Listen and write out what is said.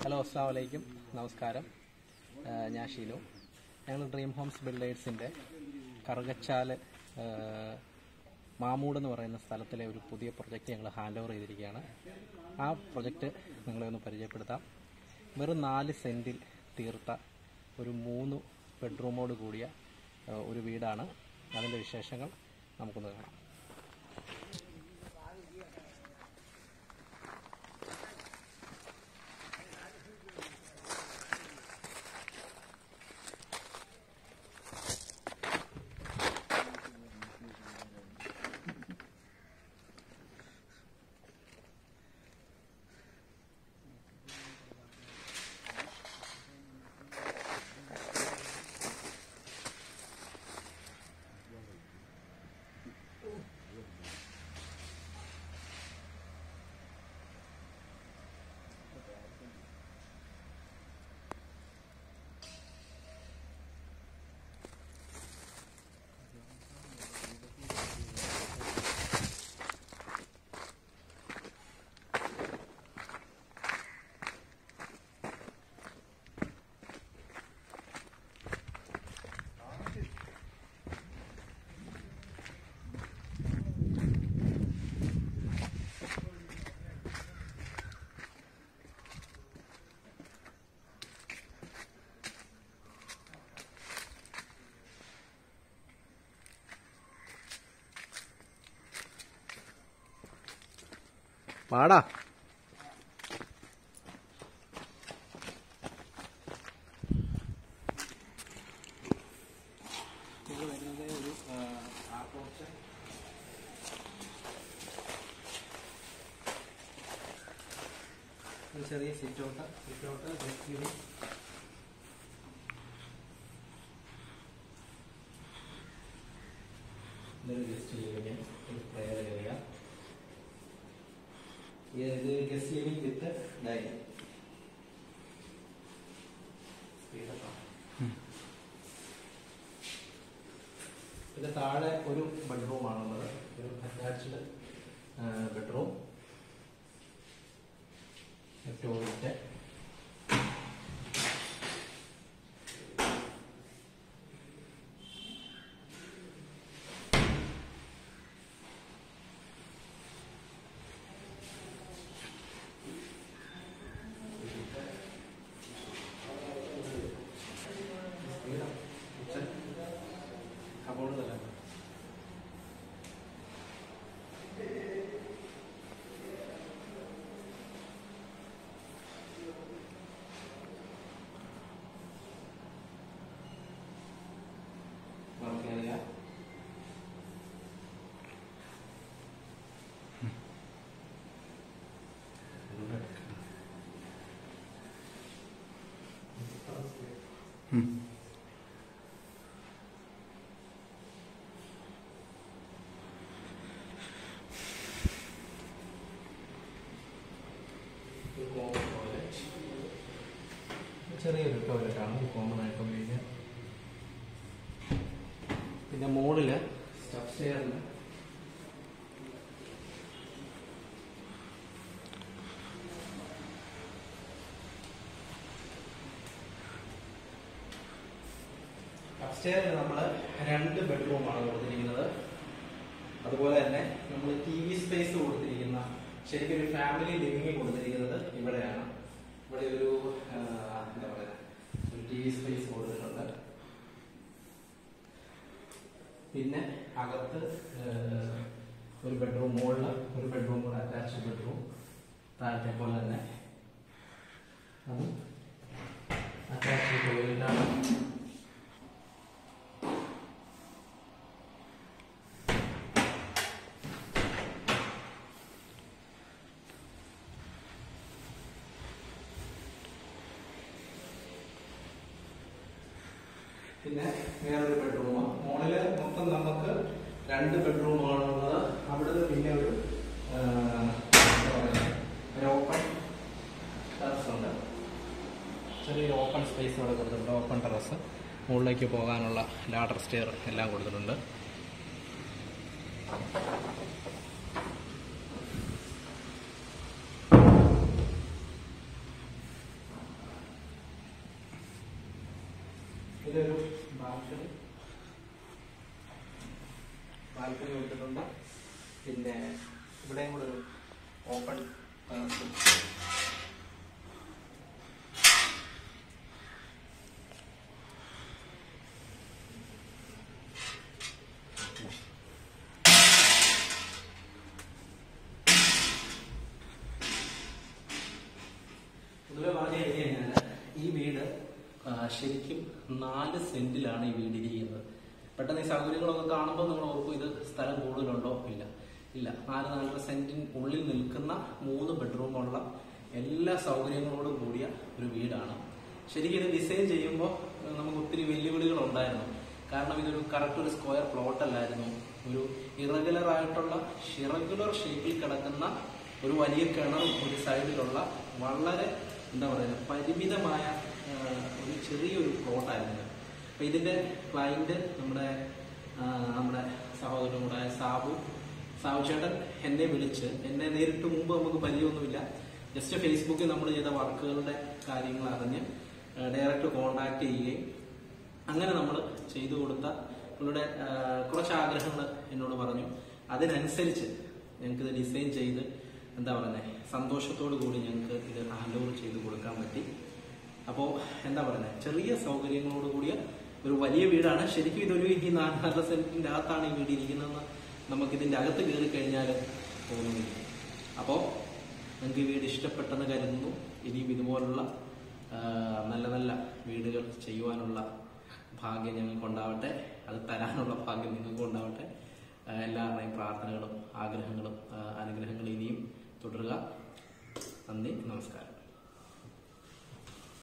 Hello അസ്സാം വലൈക്കും നമസ്കാരം ആ, ഞാൻ ഷീലു ഞങ്ങൾ ഡ്രീം ഹോംസ് ബിൽഡേഴ്സിൻ്റെ കറുകച്ചാല് ആ, മാമൂട് എന്ന് പറയുന്ന സ്ഥലത്തിലെ ഒരു പുതിയ പ്രൊജക്റ്റ് ഞങ്ങൾ ഹാൻഡ് ഓവർ ചെയ്തിരിക്കുകയാണ് ആ പ്രൊജക്റ്റ് നിങ്ങളെ ഒന്ന് പരിചയപ്പെടുത്താം വെറും നാല് സെൻറ്റിൽ തീർത്ത ഒരു മൂന്ന് ബെഡ്റൂമോട് കൂടിയ ആ, ഒരു വീടാണ് അതിൻ്റെ വിശേഷങ്ങൾ നമുക്കൊന്ന് കാണാം പാടാ ഇത് വരുന്നത് ഒരു ആർട്ട് ഒരു ചെറിയ sit out sit out just ഇതൊരു ഗസ്റ്റ് ലിവിങ് ഒരു പ്രയർ ഏരിയ ഇത് ഗസ്റ്റ് ലിവിങ് വിത്ത് ഡൈനിങ് ഇത് താഴെ ഒരു ബെഡ്റൂം ആണുള്ളത് ഒരു അറ്റാച്ച്ഡ് ബെഡ്റൂം ടോയ്ലറ്റ് കബോർഡ് തന്നെ വർക്ക് ഏരിയ ഒരു കോമൺ ടോയ്ലറ്റ് ചെറിയൊരു ടോയ്ലറ്റ് ആണ് കോമൺ ആയിട്ട് ഉപയോഗിക്കുക പിന്നെ മുകളില് സ്റ്റഫ് സ്റ്റെയറിന് അപ്സ്റ്റെയറിൽ നമ്മൾ രണ്ട് ബെഡ്റൂമാണ് കൊടുത്തിരിക്കുന്നത് അതുപോലെ തന്നെ നമ്മൾ ടി വി സ്പേസ് കൊടുത്തിരിക്കുന്ന ശരിക്കും ഒരു ഫാമിലി ലിവിംഗ് കൊടുത്തിരിക്കുന്നത് ഇവിടെയാണ് ഇവിടെ ഒരു ആ, എന്താ പറയുക ഒരു ടി വി സ്പേസ് കൊടുത്തിട്ടുണ്ട് പിന്നെ അകത്ത് ആ, ഒരു ബെഡ്റൂം മുകളിൽ ഒരു ബെഡ്റൂം കൂടെ അറ്റാച്ച്ഡ് ബെഡ്റൂം താഴത്തെ പോലെ തന്നെ അതും അറ്റാച്ച്ഡ് ടോയ്ലറ്റാണ് പിന്നെ വേറൊരു ബെഡ്റൂം മുകളില് മൊത്തം നമുക്ക് രണ്ട് ബെഡ്റൂമാണ് ഉള്ളത് അവിടെ പിന്നെ ഒരു ആ, എന്താ പറയുക, ഒരു ഓപ്പൺ ടെറസ് ഉണ്ട് ചെറിയൊരു ഓപ്പൺ സ്പേസ് ഇവിടെ കൊടുത്തിട്ടുണ്ട് ഓപ്പൺ ടെറസ് മുകളിലേക്ക് പോകാനുള്ള ലാഡർ സ്റ്റെയർ എല്ലാം കൊടുത്തിട്ടുണ്ട് ഇതൊരു ബാൽക്കണി ബാൽക്കണി കൊടുത്തിട്ടുണ്ട് പിന്നെ ഇവിടെയും കൂടെ ഒരു ഓപ്പൺ പൊതുവെ പറഞ്ഞു കഴിഞ്ഞു കഴിഞ്ഞാൽ ഈ വീട് ആ, ശരിക്കും നാല് സെന്റിലാണ് ഈ വീട് ഇരിക്കുന്നത് പെട്ടെന്ന് ഈ സൗകര്യങ്ങളൊക്കെ കാണുമ്പോൾ നമ്മൾ ഓർക്കും ഇത് സ്ഥലം കൂടുതലുണ്ടോ ഇല്ല ഇല്ല നാല് നാലര സെന്റിന് ഉള്ളിൽ നിൽക്കുന്ന മൂന്ന് ബെഡ്റൂമുള്ള എല്ലാ സൗകര്യങ്ങളോടും കൂടിയ ഒരു വീടാണ് ശരിക്കും ഇത് ഡിസൈൻ ചെയ്യുമ്പോൾ ആ, നമുക്ക് ഒത്തിരി വെല്ലുവിളികൾ ഉണ്ടായിരുന്നു കാരണം ഇതൊരു കറക്റ്റ് ഒരു സ്ക്വയർ പ്ലോട്ട് അല്ലായിരുന്നു ഒരു ഇറഗുലർ ആയിട്ടുള്ള ഇറഗുലർ ഷേപ്പിൽ കിടക്കുന്ന ഒരു വലിയ കിണറും ഒരു സൈഡിലുള്ള വളരെ എന്താ പറയുക പരിമിതമായ ആ, ഒരു ചെറിയൊരു പ്ലോട്ടായിരുന്നു ഇത്. അപ്പൊ ഇതിന്റെ ക്ലൈന്റ് നമ്മുടെ ആ, നമ്മുടെ സഹോദരനും കൂടെ സാബു സാബു ചേട്ടൻ എന്നെ വിളിച്ച് എന്നെ നേരിട്ട് മുമ്പ് നമുക്ക് പരിചയമൊന്നുമില്ല ജസ്റ്റ് ഫേസ്ബുക്കിൽ നമ്മൾ ചെയ്ത വർക്കുകളുടെ കാര്യങ്ങൾ അറിഞ്ഞ് ഡയറക്റ്റ് കോണ്ടാക്ട് ചെയ്യുകയും അങ്ങനെ നമ്മൾ ചെയ്തു കൊടുത്ത പുള്ളിയുടെ ആ, കുറച്ച് ആഗ്രഹങ്ങൾ എന്നോട് പറഞ്ഞു അതിനനുസരിച്ച് ഞങ്ങൾക്ക് ഇത് ഡിസൈൻ ചെയ്ത് എന്താ പറയുന്നത് സന്തോഷത്തോടു കൂടി ഞങ്ങൾക്ക് ഇത് ഹാൻഡ് ഓവർ ചെയ്ത് കൊടുക്കാൻ പറ്റി അപ്പോൾ എന്താ പറയുന്നത് ചെറിയ സൗകര്യങ്ങളോട് കൂടിയ ഒരു വലിയ വീടാണ് ശരിക്കും ഇതൊരു ഈ നാല് സെന്റിന്റെ അകത്താണ് ഈ വീട് ഇരിക്കുന്നതെന്ന് നമുക്ക് ഇതിന്റെ അകത്ത് കയറി കഴിഞ്ഞാൽ തോന്നുന്നില്ല അപ്പോൾ നിങ്ങൾക്ക് ഈ വീട് ഇഷ്ടപ്പെട്ടെന്ന് കരുതുന്നു ഇനിയും ഇതുപോലുള്ള ആ, നല്ല നല്ല വീടുകൾ ചെയ്യുവാനുള്ള ഭാഗ്യം ഞങ്ങൾക്ക് ഉണ്ടാവട്ടെ അത് തരാനുള്ള ഭാഗ്യം നിങ്ങൾക്ക് ഉണ്ടാവട്ടെ ആ, എല്ലാവരുടെയും പ്രാർത്ഥനകളും ആഗ്രഹങ്ങളും ആ, അനുഗ്രഹങ്ങളും ഇനിയും തുടരുക നന്ദി നമസ്കാരം